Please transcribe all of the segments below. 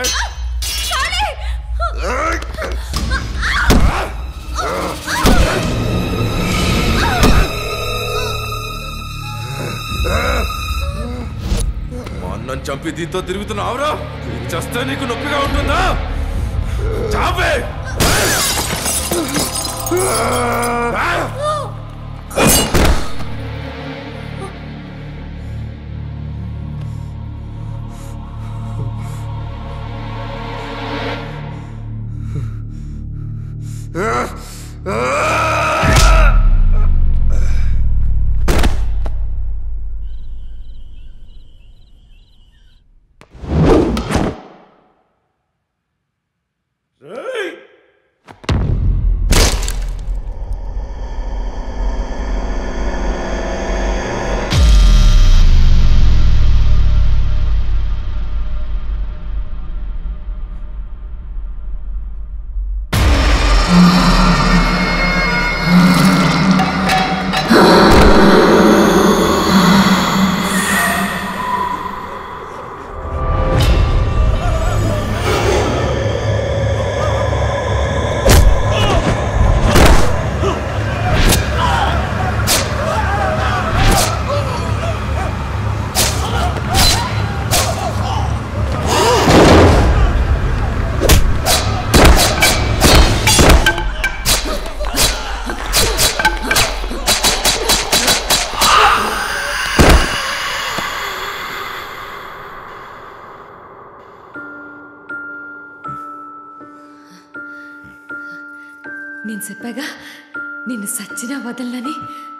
మా అన్నం చంపి దీంతో తిరుగుతున్నావురా చస్తే నీకు నొప్పిగా ఉంటుందా చాపే నేను చెప్పాగా నిన్ను సచ్చినా వదలని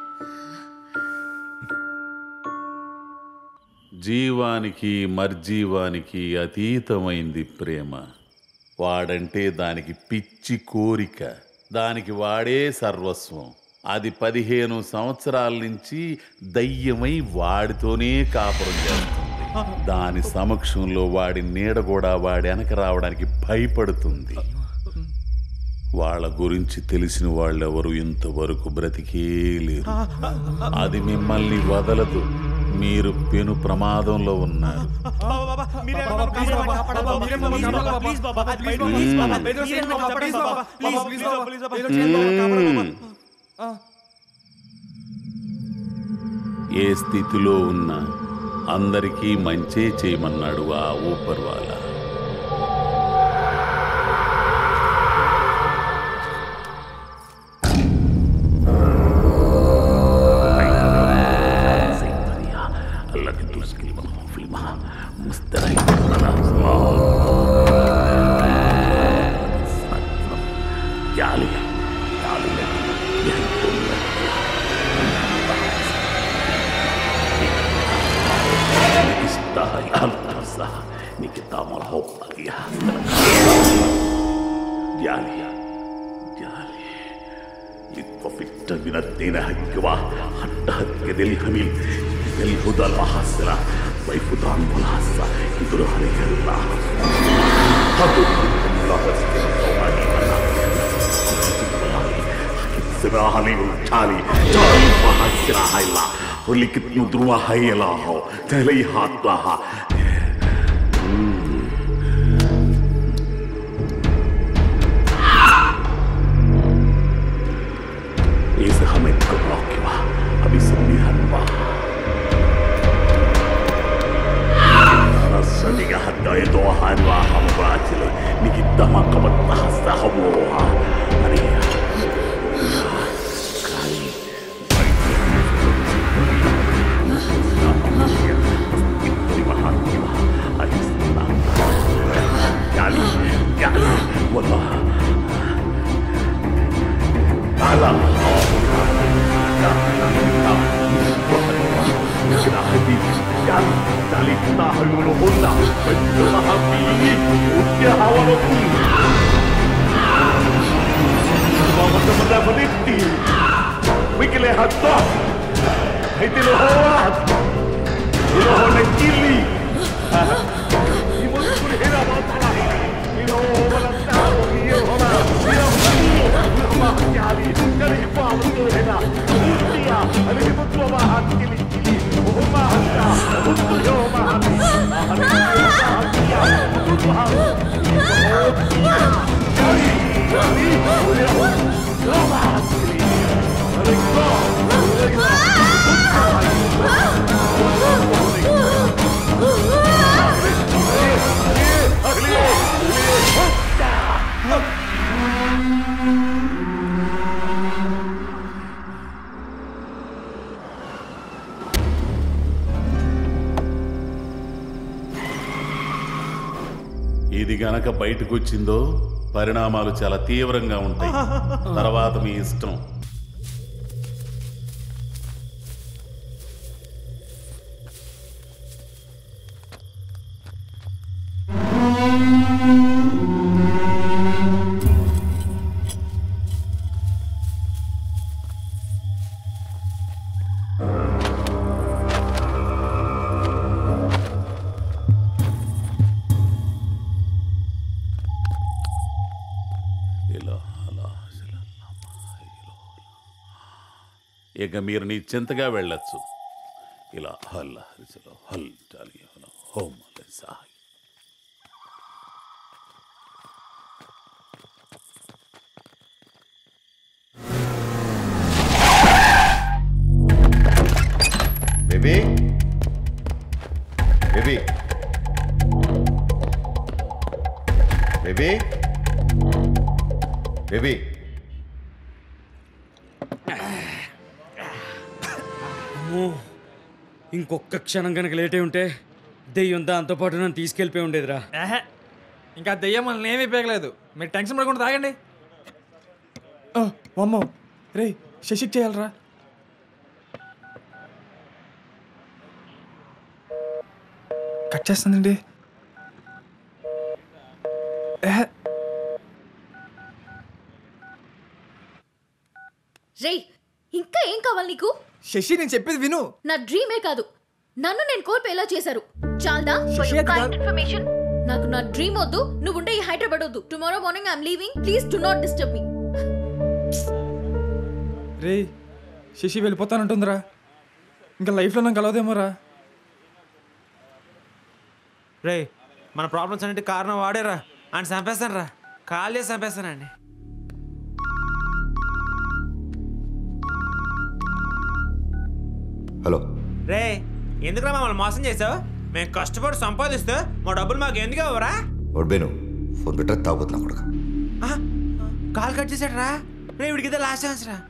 జీవానికి మర్జీవానికి అతీతమైంది ప్రేమ వాడంటే దానికి పిచ్చి కోరిక దానికి వాడే సర్వస్వం అది పదిహేను సంవత్సరాల నుంచి దయ్యమై వాడితోనే కాపురం చేస్తుంది దాని సమక్షంలో వాడి నీడ కూడా వాడి వెనక రావడానికి భయపడుతుంది వాళ్ళ గురించి తెలిసిన వాళ్ళెవరు ఇంతవరకు బ్రతికే లేరు అది మిమ్మల్ని వదలదు మీరు పెను ప్రమాదంలో ఉన్నారు మ్మ్. ఏ స్థితిలో ఉన్నా అందరికీ మంచే చేయమన్నాడు ఆ ఊపర్వాలా التي تسكن في الماء مستريح جعلي جعلي استحي أنت نكتا مرحوب يا جعلي جعلي لطفت من الدين هكوا حتى هكذا الهميل الهدى المحسرة ضيف دعم والحسة يدر عليك الله حضر الله سمع علي وتالي جاري محسرة هاي الله ولكت ندروا هاي الله تلي حطها إذا همت كراكوا أبي سميها الله رصدق حتى يدوها أنواعها مباتلة نجد ما قبض تحسها حبوها مريا يعني يعني والله على كده حبيبي يعني تعالي تفتح عيونهن فانتها فيه وديها ورسول بابا تمنى بنتي ويكلي هالضغط هيدي له هو له هو نجيلي يموت كل هنا بطلع له هو ولا تعرف هي هنا الله يعني كره بعض هنا يا انا بطلب هاتكلي وهم هنا يوم هاتي ఇది గనక బయటకు వచ్చిందో పరిణామాలు చాలా తీవ్రంగా ఉంటాయి తర్వాత మీ ఇష్టం ఇలా అలా ఇలా, ఇలా. ఇక మీరు నిశ్చింతగా వెళ్ళొచ్చు ఇలా హల్ హరిసలో హల్ చాలి హలో హోమ్ Sai baby baby baby baby ఇంకొక క్షణం కనుక లేట్ అయి ఉంటే దెయ్యం దాంతో పాటు నన్ను తీసుకెళ్ళిపోయి ఉండేదిరా ఏహే. ఇంకా దెయ్యం మనల్ని ఏమీ పీకలేదు మీరు టెన్షన్ పడకుండా తాగండి అమ్మో రే శశిక్ చేయాలరా కట్ చేస్తుందండి ఏహే. రేయ్ ఇంకా ఏం కావాలి నీకు శశి నేను చెప్పేది విను నా డ్రీమే కాదు నన్ను నేను కోల్పోయేలా చేశారు చాలదా శశి అది కాదు. ఇన్ఫర్మేషన్ నాకు నా డ్రీమ్ వద్దు నువ్వు ఉండే ఈ హైదరాబాద్ వద్దు tomorrow morning I'm leaving please do not disturb me రే శశి వెళ్ళిపోతానంటుందిరా ఇంకా లైఫ్లో నాకు కలవదేమోరా రే మన ప్రాబ్లమ్స్ అన్నిటి కారణం వాడేరా అని చంపేస్తాను రా కాల్ చేసి చంపేస్తానండి హలో రే ఎందుకురా మమ్మల్ని మోసం చేసావు మేము కష్టపడి సంపాదిస్తే మా డబ్బులు మాకు ఎందుకు ఇవ్వరా ఒడ్బేను ఫోన్ పెట్టా తాగుతున్నా కొడుక కాల్ కట్ చేశాడు రా రే వీడికి ఇదే లాస్ట్ ఛాన్స్ రా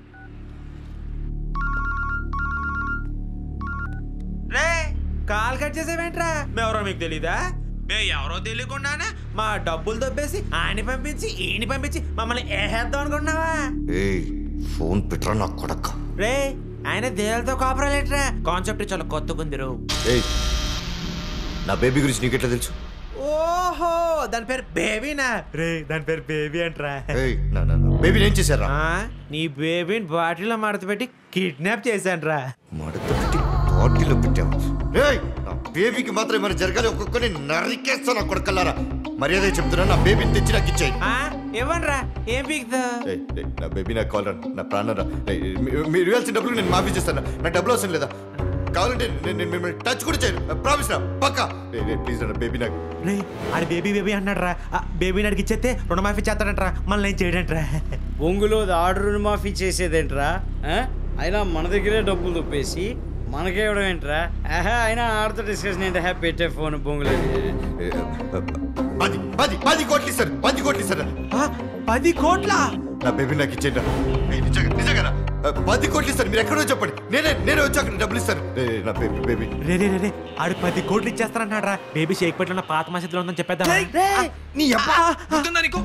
రే కాల్ కట్ చేసావేంట్రా మేమెవరో మీకు తెలీదా మేము ఎవరో తెలియకుండానే మా డబ్బులు దొబ్బేసి ఆయన పంపించి ఈయన పంపించి మమ్మల్ని ఏహేద్దాం అనుకుంటున్నావా ఏయ్ ఫోన్ పెట్టరా నా కొడక రే ఆయన దేహాలతో కాపురాలేట్రా కాన్సెప్ట్ చాలా కొత్తగుంది రో ఏయ్ నా బేబీ గురించి నీకెట్లా తెలుసు ఓహో దాని పేరు బేబీనా రే దాని పేరు బేబీ అంటరా ఏయ్ నా నా బేబీని ఏం చేశారా ఆ, నీ బేబీని బాటిల్లో మడత పెట్టి కిడ్నాప్ చేశానురా మడత పెట్టి బాటిల్లో పెట్టావు ఏయ్ నా బేబీకి మాత్రం ఏమైనా జరగాలి ఒక్కొక్కరిని నరికేస్తా నా కొడకల్లారా మర్యాద చెప్తున్నా నా బేబీని తెచ్చి నాకు ఇచ్చేయి ఆ, ఇవ్వనురా ఏం పీకుతా ఏయ్, ఏయ్, నా బేబీ నాకు కాల్ రా నా ప్రాణం రా ఏయ్, మీ- మీరు ఇవ్వాల్సిన డబ్బులు నేను మాఫీ చేస్తాను నాకు డబ్బులు అవసరం లేదా కావాలంటే నేను నేను మిమ్మల్ని టచ్ కూడా చేయను ప్రామిస్ రా పక్కా ప్లీజ్ నా బేబీ నాకు రే ఆడి బేబీ బేబీ అన్నాడు రా బేబీని అడిగి ఇచ్చేస్తే రుణమాఫీ చేస్తాడంట్రా మళ్ళీ ఏం చేయడంట్రా బొంగులో ఆర్డర్ మాఫీ చేసేదేంట్రా ఆ? అయినా మన దగ్గరే డబ్బులు దొప్పేసి మనకే ఇవ్వడం ఏంట్రా ఆహా అయినా ఆడితో డిస్కషన్ ఏంటి హ్యాపీ పెట్టే ఫోన్ బొంగులో ఏ, పది పది పది కోట్లు ఇస్తారు పది కోట్లు ఇస్తారు ఆ, పది కోట్ల నా బేబీ నాకు ఇచ్చేయండి రా. ఏయ్, నిజంగా నిజంగా పది కోట్లు ఇస్తారు మీరు ఎక్కడో చెప్పండి నేనే నేనే వచ్చి అక్కడ డబ్బులు ఇస్తాను ఏయ్, నా బేబీ బేబీ రే రే రే రే ఆడు పది కోట్లు ఇచ్చేస్తారన్నాడు రా బేబీ షేక్ పెట్ల పాత మసీదులో ఉందని చెప్పేద్దాం నీ అబ్బా గుర్తుందా నీకు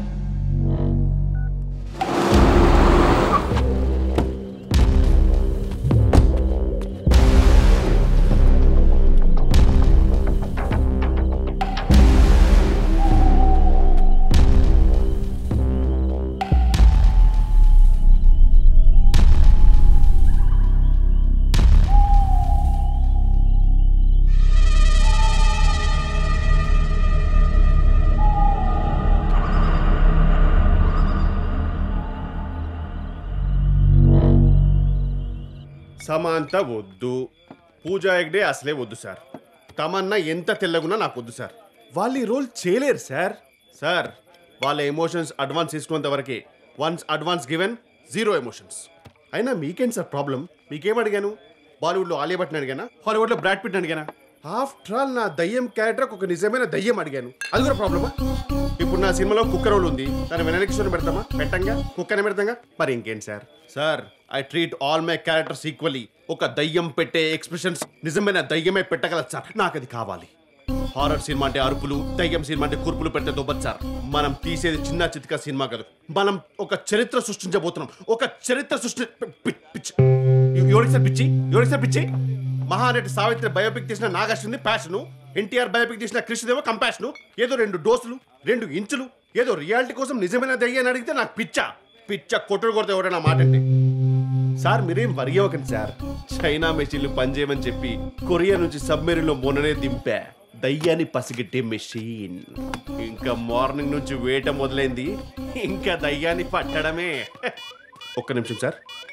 సమాంత వద్దు పూజా ఎగ్డే అసలే వద్దు సార్ తమన్నా ఎంత తెల్లగున్నా నాకు వద్దు సార్ వాళ్ళు ఈ రోల్ చేయలేరు సార్ సార్ వాళ్ళ ఎమోషన్స్ అడ్వాన్స్ తీసుకున్నంత వరకే once advance given zero emotions అయినా మీకేంటి సార్ ప్రాబ్లం మీకేం అడిగాను బాలీవుడ్లో ఆలియా భట్ని అడిగానా హాలీవుడ్లో బ్రాడ్ పిట్ని అడిగానా ఆఫ్టర్ ఆల్ నా దయ్యం క్యారెక్టర్ ఒక నిజమైన దయ్యం అడిగాను అది కూడా ప్రాబ్లమా ఇప్పుడు నా సినిమాలో కుక్క రోల్ ఉంది దాని వెనలిక్షణ పెడతామా పెట్టంగా కుక్కనే పెడతాంగా మరి ఇంకేంటి sir sir I treat all my characters equally ఒక దయ్యం పెట్టే ఎక్స్ప్రెషన్స్ నిజమైన దయ్యమే పెట్టగలదు సార్ నాకు అది కావాలి హారర్ సినిమా అంటే అరుపులు దయ్యం సినిమా అంటే కూర్పులు పెడితే దొబ్బదు సార్ మనం తీసేది చిన్న చిత్క సినిమా కాదు మనం ఒక చరిత్ర సృష్టించబోతున్నాం ఒక చరిత్ర సృష్టి పి- పిచ్చి ఎవరికి సార్ పిచ్చి ఎవరికి సార్ పిచ్చి మహానటి సావిత్రి బయోపిక్ తీసిన నాగశ్విని ప్యాషను ఎన్టీఆర్ బయోపిక్ తీసిన కృష్ణదేవ కంపాషను ఏదో రెండు డోసులు రెండు ఇంచులు ఏదో రియాలిటీ కోసం నిజమైన దయ్యాన్ని అడిగితే నాకు పిచ్చ పిచ్చ కొట్టుడు కొడితే ఎవరైనా మాట అంటే సార్ మీరేం వరి అవ్వకండి సార్ చైనా మెషిన్లు పనిచేయమని చెప్పి కొరియా నుంచి సబ్మెరీన్లో మొన్ననే దింపా దయ్యాన్ని పసిగట్టే మెషిన్ ఇంకా మార్నింగ్ నుంచి వేట మొదలైంది ఇంకా దయ్యాన్ని పట్టడమే ఒక్క నిమిషం సార్